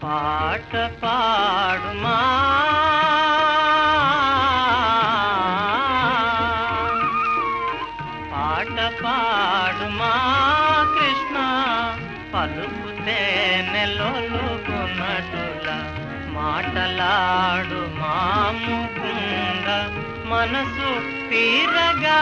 పాట పాడుమా పాట పాడుమా కృష్ణ పలుకుతే నెలొలుకున్నటుల మాటలాడు మాముకుంద మనసు తీరగా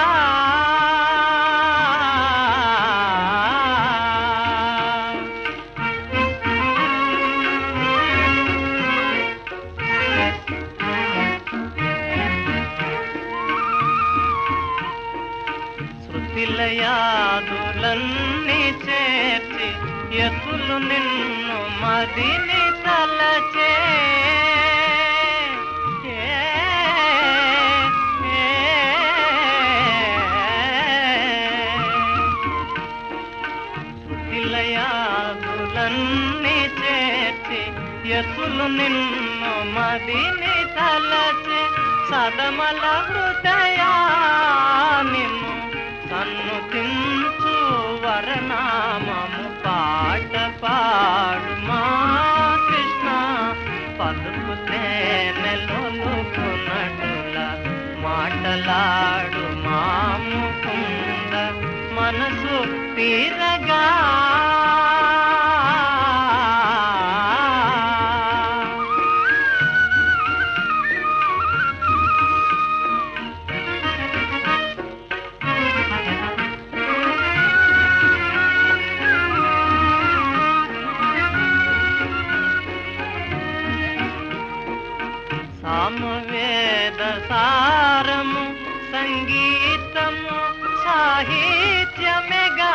శృతిలయాదులన్నీ చేర్చి ఎతులు నిన్ను మదిని తలచే ఏ, ఏ, శృతిలయాదులన్నీ చేర్చి ఎతులు నిన్ను మదిని తలచే సదమల హృదయా నిన్ను సన్నుతించు వరనామము పాట పాడుమా కృష్ణ పలుకుతే నెలొలుకున్నటుల మాటలాడు మాముకుంద మనసు తీరగా సామవేద సారము సంగీతము సాహిత్యమెగా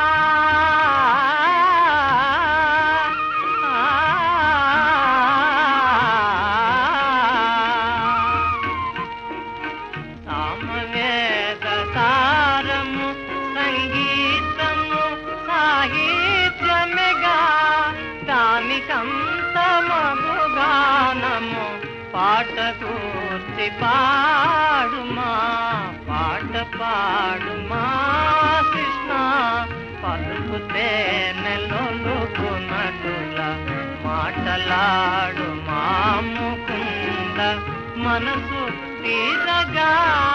సామవేద సారము సంగీతము సాహిత్యమెగా దానికంత మగు గానము పాట కూర్చి పాడుమా పాట పాడుమా కృష్ణ పలుకుతే నెలొలుకున్నటుల మాటలాడు మాముకుంద మనసు తీరగా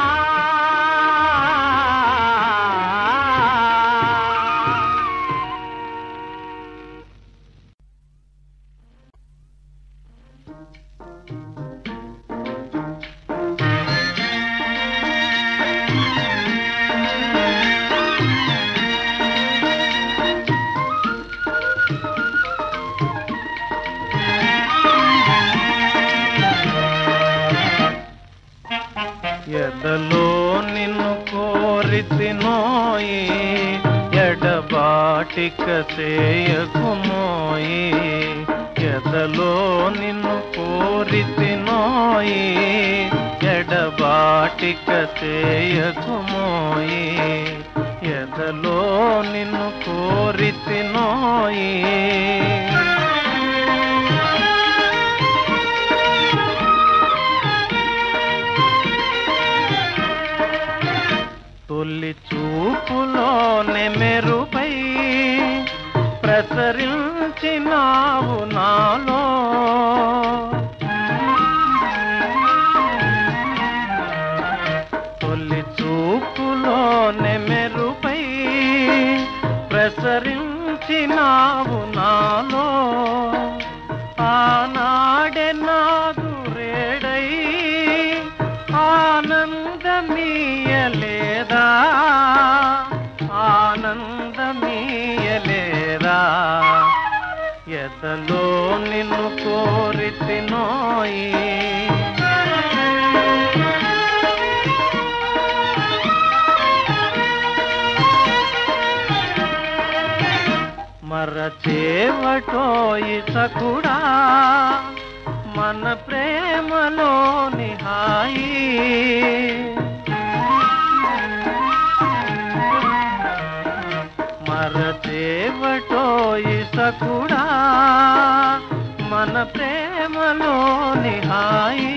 ఎదలో నిన్ను కోరితినోయి ఎడబాటిక చేయకుమోయి ఎదలో నిన్ను కోరితినోయి ఎడబాటిక చేయకుమోయి ఎదలో నిన్ను కోరితినోయి తొలి చూపులోనే మెరుపై ప్రసరించినావు నాలో తొలి చూపులోనే మెరుపై ప్రసరించినావు నాలో ఆనాడే నాదు రేడై ఆనందమీయలేదా ఆనందమీయలేదా ఎదలో నిన్ను కోరితినోయి మరచేవటోయి సకుడా మన ప్రేమలోని హాయి మరచేవటోయి సకుడా మన ప్రేమలోని హాయి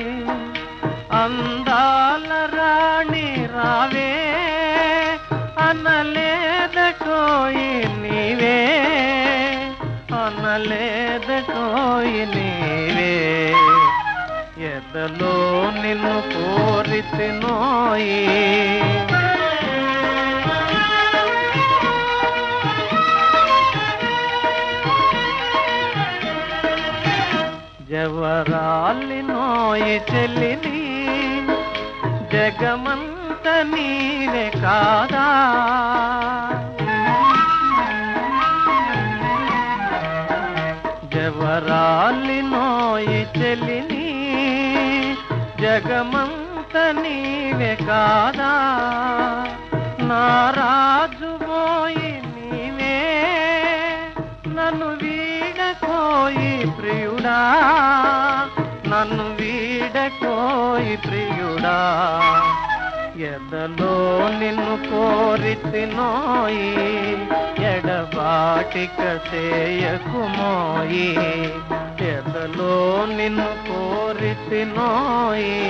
అందాల రాణి రావే అనలేదటోయి నీవే కానలేదటోయి నీవే ఎదలో నిన్ను కోరితినోయి జవరాలి నోయి చెల్లిని జగమంత నీవే కాదా జవరాలి నోయి చెల్లిని జగమంత నీవే కాదా నారాజు పోయి నీవే నన్ను వీడకోయి ప్రియుడా నన్ను వీడకోయి ప్రియుడా ఎదలో నిన్ను కోరితినోయి ఎడబాటిక చేయకుమోయి ఎదలో నిన్ను కోరితినోయి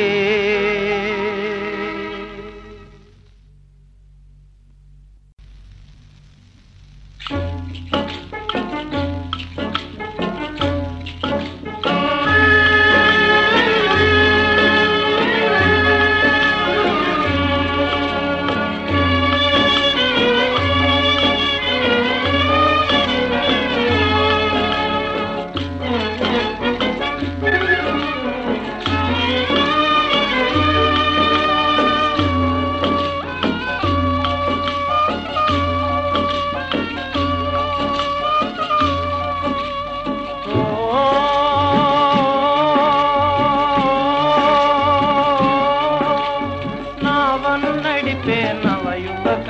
నావను నడిపే నవయువక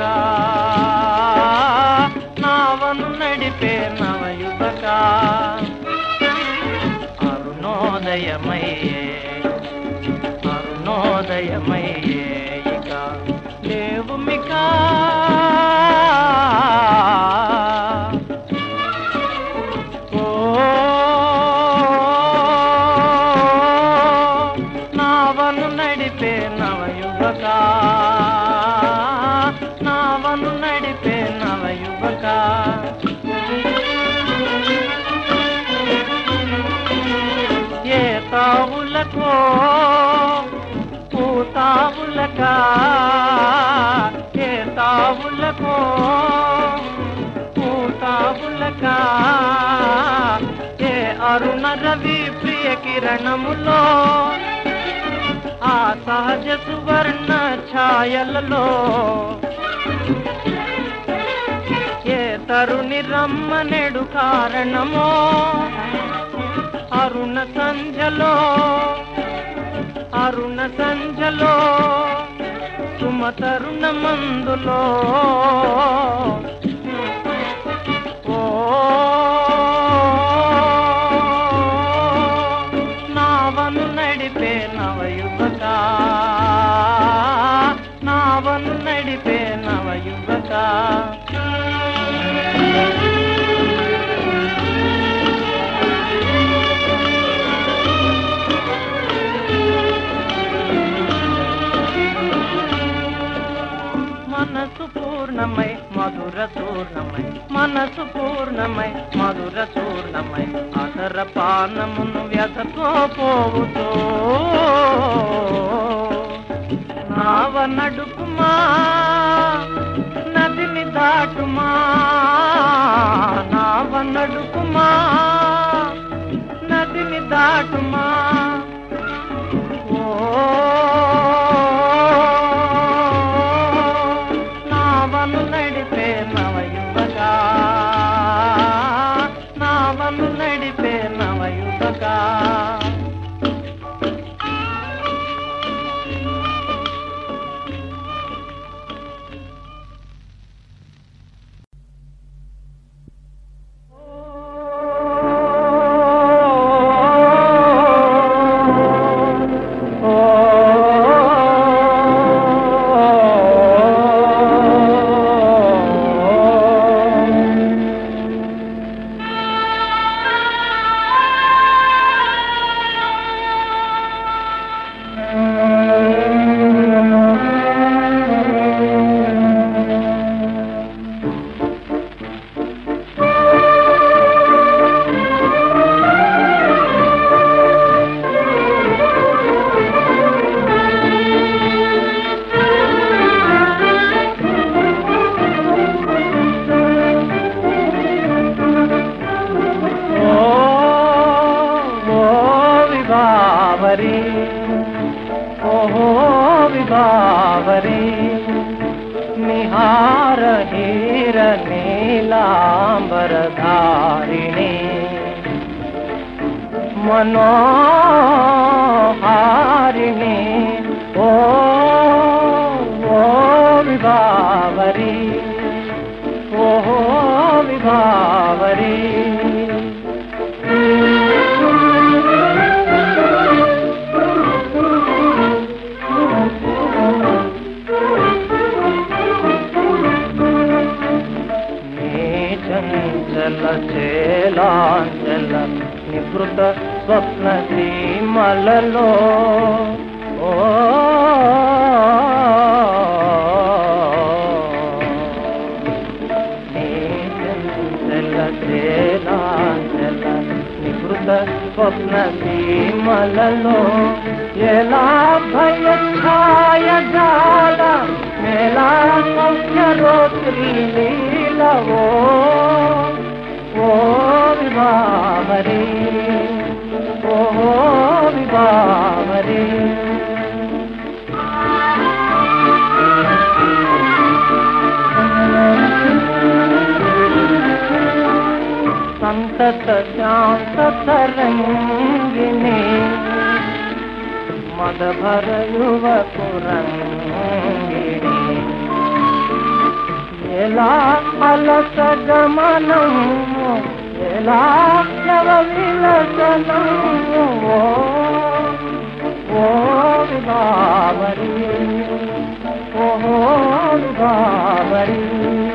నావను నడిపే నవయువక అరుణోదయమయ్యే అరుణోదయమయ్యే ఇక లేవు మికా ఓ నావను నడిపే నవయువక నావను నడిపే నవయువక ఏ తావులకో పూతావులక ఏ తావులకో పూతావులక ఏ అరుణ రవి ప్రియ కిరణములో ఆ సహజ సువర్ణ ఛాయలలో ఏ తరుణి రమ్మనెడు కారణమో అరుణ సంధ్యలో అరుణ సంధ్యలో సుమతరుణ మందులో ఓ నావను నడిపే నవయువక నావను నడిపే నవయువక మనసు పూర్ణమై మధుర చూర్ణమై మనసు పూర్ణమై మధుర చూర్ణమై అదర పానమును వ్యధతో పోవుతో నావ నడుపుమా నదిని దాటుమా నావ నడుపుమా నదిని దాటుమా నావను నడిపే నవయువక నావను నడిపే నవయువక ఓ విభావరి ఓహో విభావరి నిహార హీర నీలాంబరధారిణి మనోహారిణి ఓ ఓ విభావరి ఓహో విభావరి నీ చంచల చేలాంచల నివృత స్వప్న సీమలలో ఓ నీ చంచల చేలాంచల నివృత స్వప్న సీమలలో ఎలా భయ ఛాయ జాల మేలా సౌఖ్యరోత్రి లీలవో ఓ విభావరి ఓ విభావరి సంతత శాంత తరంగిణి మదభర యువకురంగిణి ఎలా అలస గమనం ఎలా నవ విలసనం ఓ ఓ విభావరి ఓ విభావరి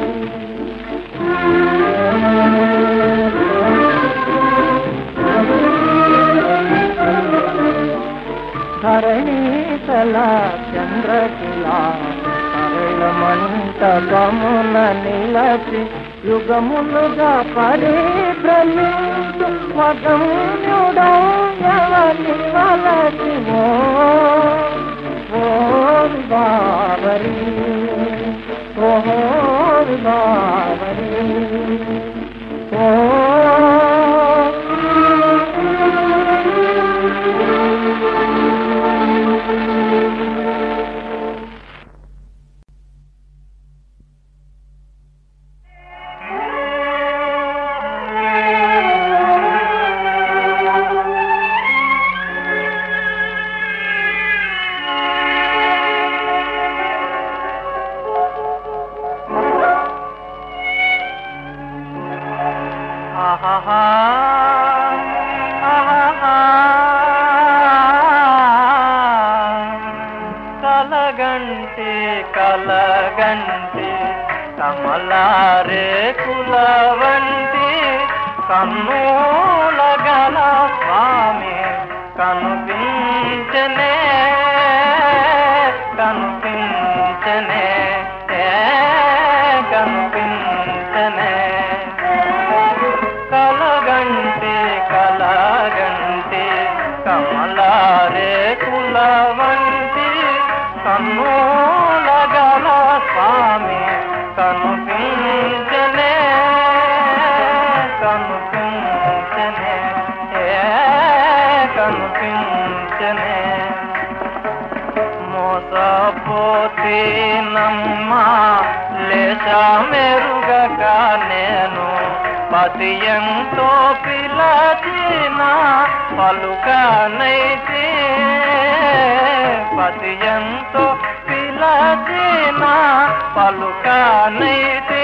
ధరణీతల చంద్రకిలా సరళ మంటపమున నిలచి యుగములుగా పరిభ్రమించు మగముడవని వలచి ఓ ఓ బావరి ఓ బావరి ఆహాహా ఆహాహా కలగంటి కలగంటి కమలారే కులవంటి కన్నుల గల స్వామి కనుపించనే కనుపించనే ఏ కనుపించనే కలగంటి కలగంటి కమలారే కులవంటి కన్నుల గల స్వామి కనుపించనే కనుపించనే ఏ కనుపించనే మోసపోతేనమ్మా లేచ మెరుగక నేను పతియంతో పిలచిన పలుకనైతే పతియంతో పిలచిన పలుకనైతే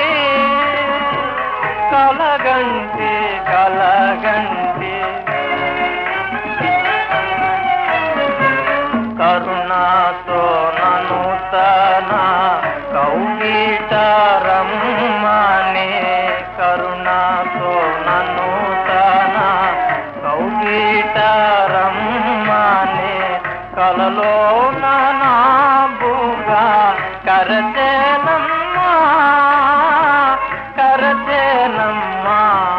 కలగంటి కలగంటి కరుణాతో నను తన కౌగిటరమ్మనే కరుణాతో నన్ను తన కౌగిటరమ్మనే కలలో నాబుగా కరచేనమ్మా కరచేనమ్మా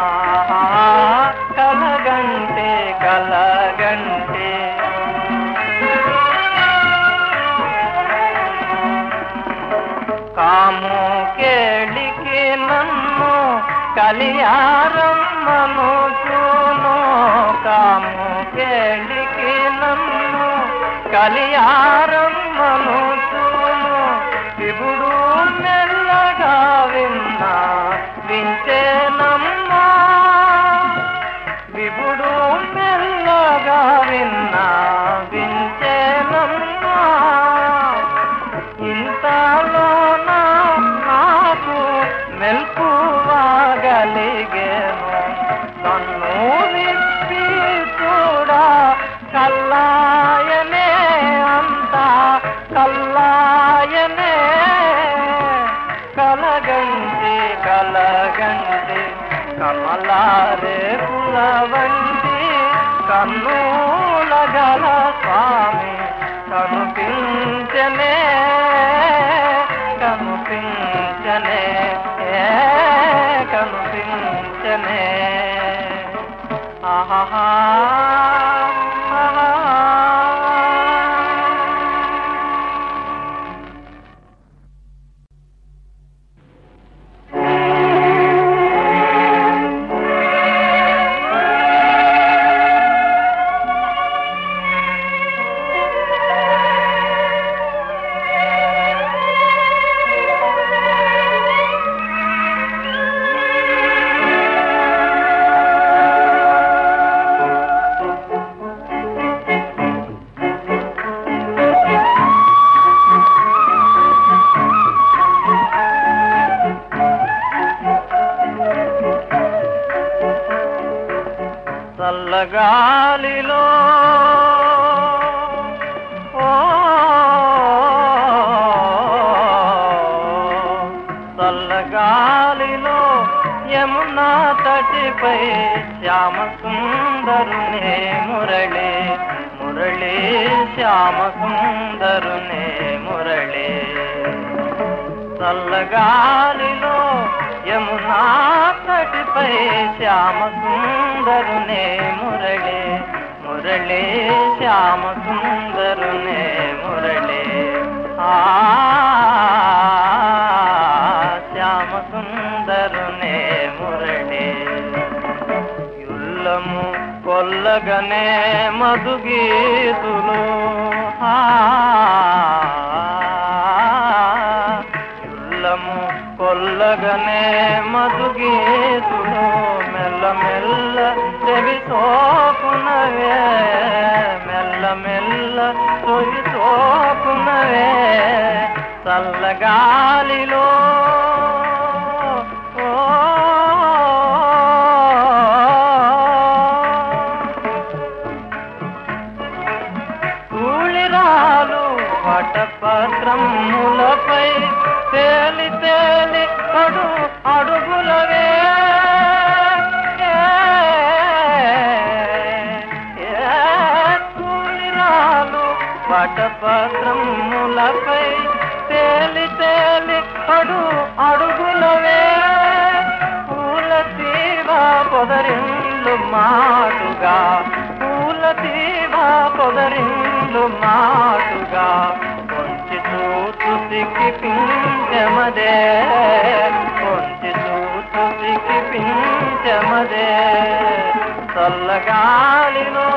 కలగంటే కలగంటే కాము కేళికి నన్ను కలియారమ్మను చూను కాము కేళికి నన్ను కలియారమ్మను చూను విభుడు మెల్లగా విన్నా వించేనమ్మా విభుడు మెల్లగా విన్నా వించేనమ్మా ఇంతలోన నాకు మెల్కువాగలిగేను కన్ను విప్పి చూడ కల్లాయనే అంతా కల్లాయనే కలగంటి కలగంటి కమలారే పులవంటి కన్నుల గల స్వామి కనుపించనే కనుపించనే ఏ కనుపించనే ఆహా చల్లగాలిలో ఓ చల్లగాలిలో యమునా తటిపై శ్యామ సుందరునే మురళి మురళి శ్యామ సుందరునే మురళి చల్లగాలిలో యమునా తటిపై శ్యామ సుందరునే మురళి మురళి శ్యామ సుందరునే మురళి ఆ శ్యామ సుందరునే మురళి యుల్లము కొల్లగనే మధుగీతులు ఆ యుల్లము కొల్లగనే మధుగీతులు మెల్ల మెల్ల చెవి సోకునవే మెల్ల మెల్ల చెవి సోకునవే చల్లగాలిలో ఓ తూళిరాలు వటపత్రములపై తేలి తేలి అడు అడుగులవే ఏ, తూళిరాలు వటపత్రములపై తేలి తేలి అడు అడుగులవే పూల తీవ పొదరిల్లు మాటుగా పూల తీవ పొదరిల్లు మాటుగా కొంచి చూచు సిక్కి పించమదే కొంచి చూచు సిక్కి పించమదే చల్లగాలిలో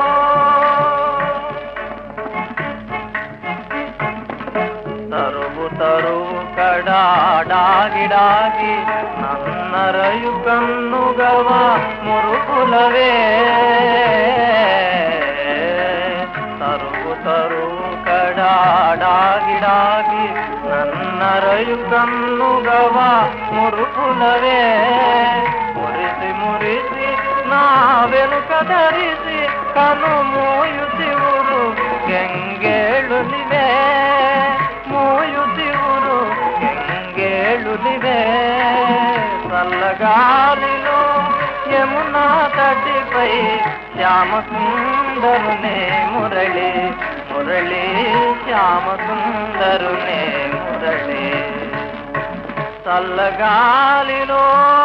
తరువు తరువు కడాడాగిడాగి నన్నరయు కన్నుగవ మురుకులవే తరువు తరువు కడాడాగిడాగి నన్నరయు కన్నుగవ మురుకులవే మురిసి మురిసి నా వెనుక ధరిసి కను మోయు శివుడు గంగేళునివే మోయు శివుడు గంగేళునివే చల్లగాలిలో యమునా తటిపై శ్యామ సుందరునే మురళి మురళి శ్యామ సుందరునే మురళి చల్లగాలిలో